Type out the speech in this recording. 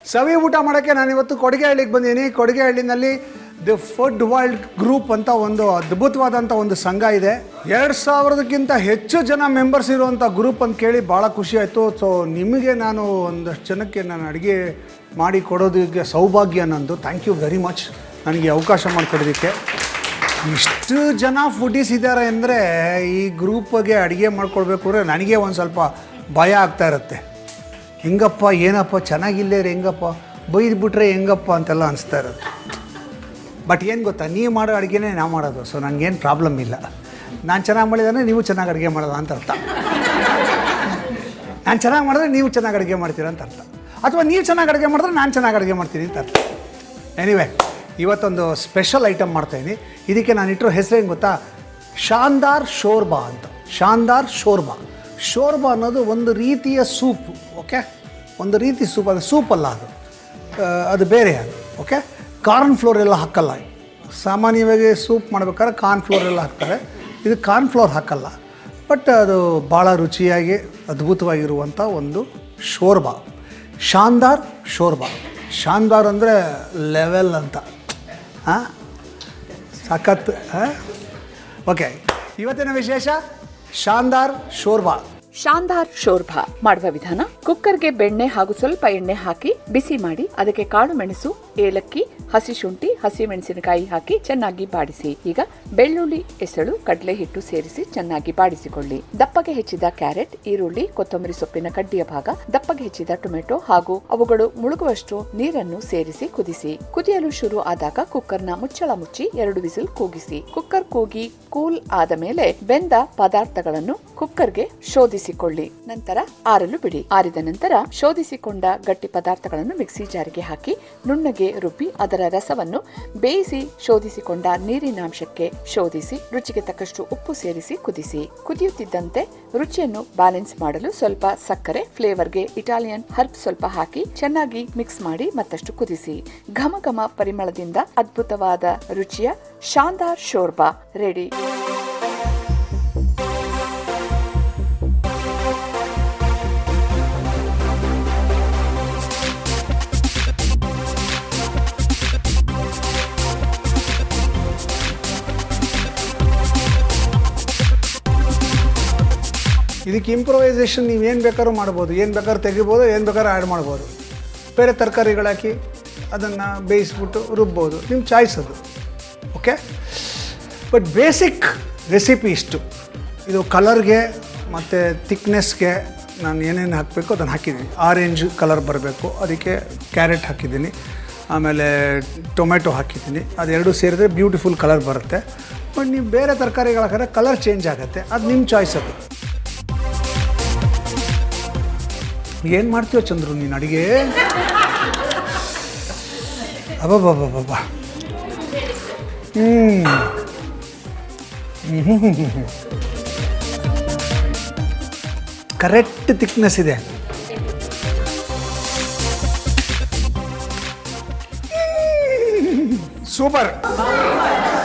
ಸವಿ ಊಟ ಮಾಡೋಕ್ಕೆ ನಾನು ಇವತ್ತು ಕೊಡಗೆಹಳ್ಳಿಗೆ ಬಂದೀನಿ ಕೊಡಗೆಹಳ್ಳಿನಲ್ಲಿ ದಿ ಫುಡ್ ವರ್ಲ್ಡ್ ಗ್ರೂಪ್ ಅಂತ ಒಂದು ಅದ್ಭುತವಾದಂಥ ಒಂದು ಸಂಘ ಇದೆ ಎರಡು ಸಾವಿರದಕ್ಕಿಂತ ಹೆಚ್ಚು ಜನ ಮೆಂಬರ್ಸ್ ಇರುವಂಥ ಗ್ರೂಪ್ ಅಂತ ಕೇಳಿ ಭಾಳ ಖುಷಿ ಆಯಿತು ಸೊ ನಿಮಗೆ ನಾನು ಒಂದಷ್ಟು ಜನಕ್ಕೆ ನಾನು ಅಡುಗೆ ಮಾಡಿ ಕೊಡೋದಕ್ಕೆ ಸೌಭಾಗ್ಯ ನಂದು ಥ್ಯಾಂಕ್ ಯು ವೆರಿ ಮಚ್ ನನಗೆ ಅವಕಾಶ ಮಾಡಿಕೊಡೋದಕ್ಕೆ ಇಷ್ಟು ಜನ ಫುಡೀಸ್ ಇದ್ದಾರೆ ಅಂದರೆ ಈ ಗ್ರೂಪ್ಗೆ ಅಡುಗೆ ಮಾಡ್ಕೊಳ್ಬೇಕು ಅಂದರೆ ನನಗೆ ಒಂದು ಸ್ವಲ್ಪ ಭಯ ಆಗ್ತಾ ಇರುತ್ತೆ ಹೆಂಗಪ್ಪ ಏನಪ್ಪ ಚೆನ್ನಾಗಿಲ್ಲೇ ರೀ ಹೆಂಗಪ್ಪ ಬೈದ್ಬಿಟ್ರೆ ಹೆಂಗಪ್ಪ ಅಂತೆಲ್ಲ ಅನಿಸ್ತಾ ಇರುತ್ತೆ ಬಟ್ ಏನು ಗೊತ್ತಾ ನೀವು ಮಾಡೋ ಅಡುಗೆನೇ ನಾವು ಮಾಡೋದು ಸೊ ನನಗೇನು ಪ್ರಾಬ್ಲಮ್ ಇಲ್ಲ ನಾನು ಚೆನ್ನಾಗಿ ಮಾಡಿದ್ರೆ ನೀವು ಚೆನ್ನಾಗಿ ಅಡುಗೆ ಮಾಡೋದು ಅಂತ ಅರ್ಥ ನಾನು ಚೆನ್ನಾಗಿ ಮಾಡಿದ್ರೆ ನೀವು ಚೆನ್ನಾಗಿ ಅಡುಗೆ ಮಾಡ್ತೀರಾ ಅಂತ ಅರ್ಥ ಅಥವಾ ನೀವು ಚೆನ್ನಾಗಿ ಅಡುಗೆ ಮಾಡಿದ್ರೆ ನಾನು ಚೆನ್ನಾಗಿ ಅಡುಗೆ ಮಾಡ್ತೀನಿ ಅಂತ ಅರ್ಥ ಎನಿವೆ ಇವತ್ತೊಂದು ಸ್ಪೆಷಲ್ ಐಟಮ್ ಮಾಡ್ತಾಯಿದ್ದೀನಿ ಇದಕ್ಕೆ ನಾನು ಇಟ್ಟಿರೋ ಹೆಸರೇನು ಗೊತ್ತಾ ಶಾನ್ದಾರ್ ಶೋರ್ಬಾ ಅಂತ ಶಾನ್ದಾರ್ ಶೋರ್ಬಾ ಶೋರ್ಬಾ ಅನ್ನೋದು ಒಂದು ರೀತಿಯ ಸೂಪ್ ಓಕೆ ಒಂದು ರೀತಿ ಸೂಪ್ ಅದು ಸೂಪ್ ಅಲ್ಲ ಅದು ಆ, ಅದು ಬೇರೆ ಅದು ಓಕೆ ಕಾರ್ನ್ ಫ್ಲೋರ್ ಎಲ್ಲ ಹಾಕಲ್ಲ ಸಾಮಾನ್ಯವಾಗಿ ಸೂಪ್ ಮಾಡ್ಬೇಕಾದ್ರೆ ಕಾರ್ನ್ ಫ್ಲೋರ್ ಎಲ್ಲ ಹಾಕ್ತಾರೆ ಇದು ಕಾರ್ನ್ ಫ್ಲೋರ್ ಹಾಕಲ್ಲ ಬಟ್ ಅದು ಭಾಳ ರುಚಿಯಾಗಿ ಅದ್ಭುತವಾಗಿರುವಂಥ ಒಂದು ಶೋರ್ಬಾ ಶಾನ್ದಾರ್ ಶೋರ್ಬಾ ಶಾನ್ದಾರ್ ಅಂದರೆ ಲೆವೆಲ್ ಅಂತ ಹಾಂ ಸಖತ್ ಓಕೆ ಇವತ್ತಿನ ವಿಶೇಷ ಶಾನ್ದಾರ್ ಶೋರ್ಬಾ ಶಾನ್ದಾರ್ ಶೋರ್ಭಾ ಮಾಡುವ ವಿಧಾನ ಕುಕ್ಕರ್ಗೆ ಬೆಣ್ಣೆ ಹಾಗೂ ಸ್ವಲ್ಪ ಎಣ್ಣೆ ಹಾಕಿ ಬಿಸಿ ಮಾಡಿ ಅದಕ್ಕೆ ಕಾಳು ಮೆಣಸು ಏಲಕ್ಕಿ ಹಸಿ ಶುಂಠಿ ಹಸಿ ಮೆಣಸಿನಕಾಯಿ ಹಾಕಿ ಚೆನ್ನಾಗಿ ಬಾಡಿಸಿ ಈಗ ಬೆಳ್ಳುಳ್ಳಿ ಎಸಳು ಕಡಲೆ ಹಿಟ್ಟು ಸೇರಿಸಿ ಚೆನ್ನಾಗಿ ಬಾಡಿಸಿಕೊಳ್ಳಿ ದಪ್ಪಗೆ ಹೆಚ್ಚಿದ ಕ್ಯಾರೆಟ್ ಈರುಳ್ಳಿ ಕೊತ್ತಂಬರಿ ಸೊಪ್ಪಿನ ಕಡ್ಡಿಯ ಭಾಗ ದಪ್ಪಗೆ ಹೆಚ್ಚಿದ ಟೊಮೆಟೊ ಹಾಗೂ ಅವುಗಳು ಮುಳುಗುವಷ್ಟು ನೀರನ್ನು ಸೇರಿಸಿ ಕುದಿಸಿ ಕುದಿಯಲು ಶುರು ಆದಾಗ ಕುಕ್ಕರ್ನ ಮುಚ್ಚಳ ಮುಚ್ಚಿ ಎರಡು ವಿಸಿಲ್ ಕೂಗಿಸಿ ಕುಕ್ಕರ್ ಕೂಗಿ ಕೂಲ್ ಆದ ಮೇಲೆ ಬೆಂದ ಪದಾರ್ಥಗಳನ್ನು ಕುಕ್ಕರ್ಗೆ ಶೋಧಿಸಿಕೊಳ್ಳಿ ನಂತರ ಆರಲು ಬಿಡಿ ಆರಿದ ನಂತರ ಶೋಧಿಸಿಕೊಂಡ ಗಟ್ಟಿ ಪದಾರ್ಥಗಳನ್ನು ಮಿಕ್ಸಿ ಜಾರಿಗೆ ಹಾಕಿ ನುಣ್ಣಗೆ ರುಬ್ಬಿ ಅದರ ರಸವನ್ನು ಬೇಯಿಸಿ ಶೋಧಿಸಿಕೊಂಡ ನೀರಿನಾಂಶಕ್ಕೆ ಶೋಧಿಸಿ ರುಚಿಗೆ ತಕ್ಕಷ್ಟು ಉಪ್ಪು ಸೇರಿಸಿ ಕುದಿಸಿ ಕುದಿಯುತ್ತಿದ್ದಂತೆ ರುಚಿಯನ್ನು ಬ್ಯಾಲೆನ್ಸ್ ಮಾಡಲು ಸ್ವಲ್ಪ ಸಕ್ಕರೆ ಫ್ಲೇವರ್ಗೆ ಇಟಾಲಿಯನ್ ಹರ್ಬ್ ಸ್ವಲ್ಪ ಹಾಕಿ ಚೆನ್ನಾಗಿ ಮಿಕ್ಸ್ ಮಾಡಿ ಮತ್ತಷ್ಟು ಕುದಿಸಿ ಘಮ ಘಮ ಪರಿಮಳದಿಂದ ಅದ್ಭುತವಾದ ರುಚಿಯ ಶಾನ್ದಾರ್ ಶೋರ್ಬಾ ರೆಡಿ ಇದಕ್ಕೆ ಇಂಪ್ರೊವೈಸೇಷನ್ ನೀವು ಏನು ಬೇಕಾದ್ರೂ ಮಾಡ್ಬೋದು ಏನು ಬೇಕಾದ್ರೂ ತೆಗಿಬೋದು ಏನು ಬೇಕಾದ್ರೂ ಆ್ಯಡ್ ಮಾಡ್ಬೋದು ಬೇರೆ ತರಕಾರಿಗಳು ಹಾಕಿ ಅದನ್ನು ಬೇಯಿಸ್ಬಿಟ್ಟು ರುಬ್ಬೋದು ನಿಮ್ಮ ಚಾಯ್ಸ್ ಅದು ಓಕೆ ಬಟ್ ಬೇಸಿಕ್ ರೆಸಿಪಿ ಇಷ್ಟು ಇದು ಕಲರ್ಗೆ ಮತ್ತು ಥಿಕ್ನೆಸ್ಗೆ ನಾನು ಏನೇನು ಹಾಕಬೇಕು ಅದನ್ನು ಹಾಕಿದ್ದೀನಿ ಆರೆಂಜ್ ಕಲರ್ ಬರಬೇಕು ಅದಕ್ಕೆ ಕ್ಯಾರೆಟ್ ಹಾಕಿದ್ದೀನಿ ಆಮೇಲೆ ಟೊಮೆಟೊ ಹಾಕಿದ್ದೀನಿ ಅದೆರಡು ಸೇರಿದ್ರೆ ಬ್ಯೂಟಿಫುಲ್ ಕಲರ್ ಬರುತ್ತೆ ಬಟ್ ನೀವು ಬೇರೆ ತರಕಾರಿಗಳು ಹಾಕಿದ್ರೆ ಕಲರ್ ಚೇಂಜ್ ಆಗುತ್ತೆ ಅದು ನಿಮ್ಮ ಚಾಯ್ಸ್ ಅದು ಏನು ಮಾಡ್ತೀವ ಚಂದ್ರು ನೀನು ಅಡುಗೆ ಅಬ್ಬಬ್ಬಬ್ಬಬ್ಬ ಹ್ಞೂ ಕರೆಕ್ಟ್ ಥಿಕ್ನೆಸ್ ಇದೆ ಸೂಪರ್